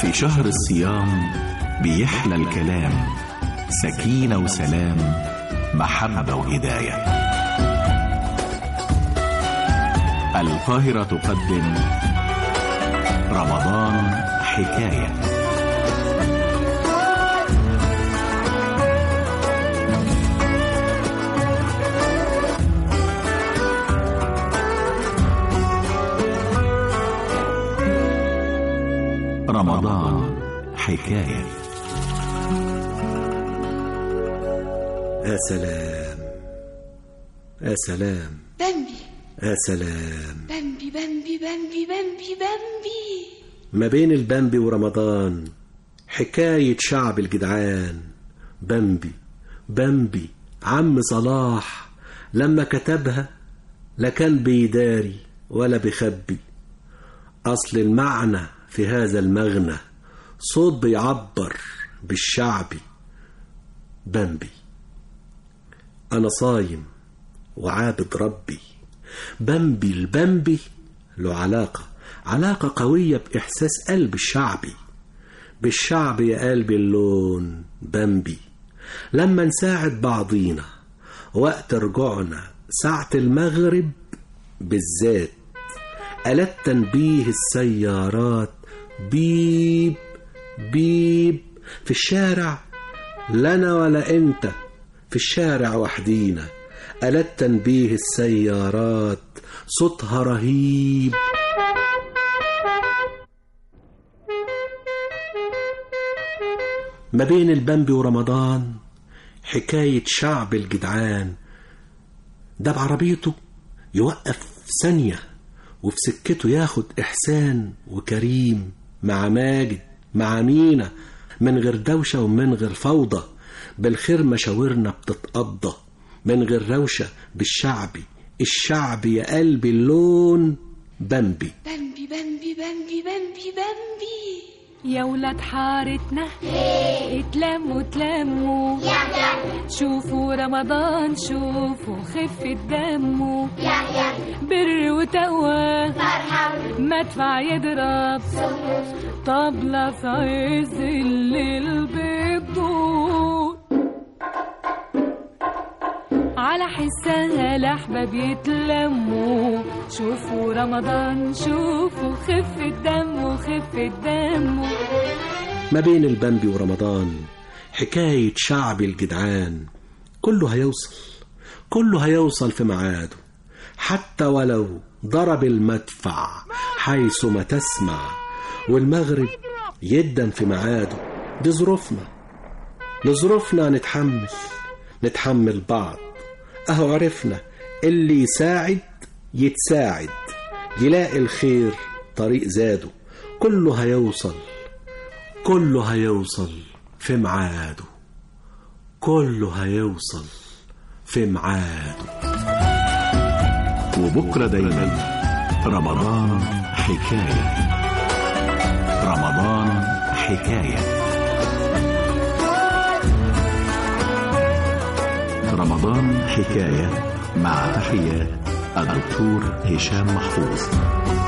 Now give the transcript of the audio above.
في شهر الصيام بيحلى الكلام سكينة وسلام محبة وهداية القاهرة تقدم رمضان حكاية رمضان حكايه يا سلام يا سلام بامبي يا سلام بامبي بامبي بامبي بامبي بامبي ما بين البامبي ورمضان حكاية شعب الجدعان بامبي بامبي عم صلاح لما كتبها لا كان بيداري ولا بيخبي أصل المعنى في هذا المغنى صوت بيعبر بالشعبي بامبي أنا صايم وعابد ربي بمبي البمبي له علاقة علاقة قوية بإحساس قلب الشعبي بالشعب يا قلبي اللون بمبي لما نساعد بعضينا وقت رجوعنا ساعة المغرب بالذات آلات تنبيه السيارات بيب بيب في الشارع لنا ولا انت في الشارع وحدينا آلات تنبيه السيارات صوتها رهيب ما بين البمبي ورمضان حكاية شعب الجدعان ده بعربيته يوقف ثانية وفي سكته ياخد إحسان وكريم مع ماجد مع مينا من غير دوشة ومن غير فوضى بالخير مشاورنا بتتقضى من غير روشة بالشعبي الشعب يا قلبي اللون بمبي بامبي بامبي بامبي بامبي بامبي يا ولاد حارتنا اتلموا اتلموا شوفوا رمضان شوفوا خفة دمه بر وتقوى مدفع يضرب طبلة في عز الليل بتدور على حسها الأحباب يتلموا شوفوا رمضان شوفوا خفة دمه خفة دمه ما بين البمبي ورمضان حكاية شعب الجدعان كله هيوصل كله هيوصل في ميعاده حتى ولو ضرب المدفع حيث ما تسمع والمغرب يدن في ميعاده دي ظروفنا لظروفنا نتحمل نتحمل بعض اهو عرفنا اللي يساعد يتساعد يلاقي الخير طريق زاده كله هيوصل كله هيوصل في ميعاده كله هيوصل في ميعاده وبكرة دايما رمضان حكاية رمضان حكاية رمضان حكاية مع تحيات الدكتور هشام محفوظ